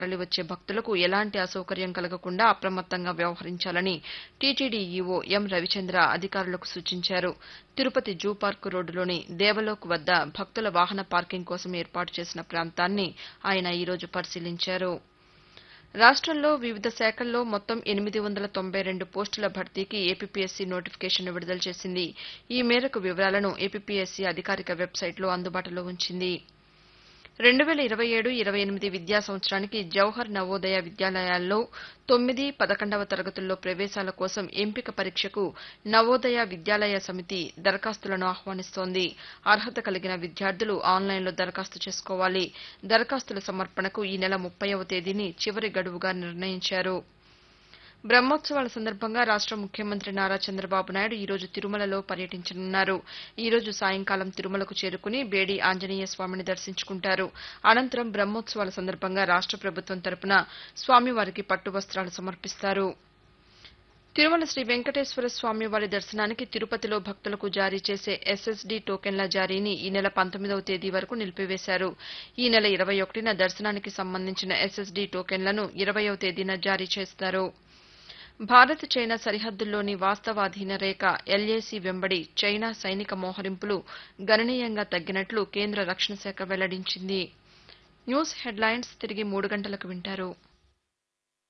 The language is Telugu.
తరలివచ్చే భక్తులకు ఎలాంటి అసౌకర్యం కలగకుండా అప్రమత్తంగా వ్యవహరించాలని టీటీడీ ఈవో ఎం రవిచంద్ర అధికారులకు సూచించారు తిరుపతి జూ పార్కు రోడ్డులోని దేవలోక్ వద్ద భక్తుల వాహన పార్కింగ్ కోసం ఏర్పాటు చేసిన ప్రాంతాన్ని ఆయన ఈరోజు పరిశీలించారు రాష్టంలో వివిధ శాఖల్లో మొత్తం ఎనిమిది వందల తొంభై రెండు పోస్టుల భర్తీకి ఏపీపీఎస్సీ నోటిఫికేషన్ను విడుదల చేసింది ఈ మేరకు వివరాలను ఏపీపీఎస్సీ అధికారిక వెబ్సైట్లో అందుబాటులో ఉంచింది రెండు వేల ఇరవై ఏడు ఇరవై ఎనిమిది విద్యా సంవత్సరానికి జవహర్ నవోదయ విద్యాలయాల్లో తొమ్మిది పదకొండవ తరగతుల్లో ప్రవేశాల కోసం ఎంపిక పరీక్షకు నవోదయ విద్యాలయ సమితి దరఖాస్తులను ఆహ్వానిస్తోంది అర్హత కలిగిన విద్యార్థులు ఆన్లైన్లో దరఖాస్తు చేసుకోవాలి దరఖాస్తుల సమర్పణకు ఈ నెల ముప్పైవ తేదీని చివరి గడువుగా నిర్ణయించారు బ్రహ్మోత్సవాల సందర్భంగా రాష్ట ముఖ్యమంత్రి నారా చంద్రబాబు నాయుడు ఈరోజు తిరుమలలో పర్యటించనున్నారు ఈరోజు సాయంకాలం తిరుమలకు చేరుకుని బేడి ఆంజనేయ స్వామిని దర్శించుకుంటారు అనంతరం బ్రహ్మోత్సవాల సందర్భంగా రాష్ట ప్రభుత్వం తరపున స్వామివారికి పట్టు వస్త్రాలు సమర్పిస్తారు తిరుమల శ్రీ వెంకటేశ్వర స్వామి వారి దర్శనానికి తిరుపతిలో భక్తులకు జారీ చేసే ఎస్ఎస్డీ టోకెన్ల జారీని ఈ నెల పంతొమ్మిదవ తేదీ వరకు నిలిపివేశారు ఈ నెల ఇరవై ఒకటిన దర్శనానికి సంబంధించిన ఎస్ఎస్డీ టోకెన్లను ఇరవయవ తేదీన జారీ చేస్తారు భారత్ చైనా సరిహద్దుల్లోని వాస్తవాధీన రేఖ ఎల్ఏసీ వెంబడి చైనా సైనిక మోహరింపులు గణనీయంగా తగ్గినట్లు కేంద్ర రక్షణ శాఖ వెల్లడించింది న్యూస్ హెడ్లైన్స్ తిరిగి మూడు గంటలకు వింటారు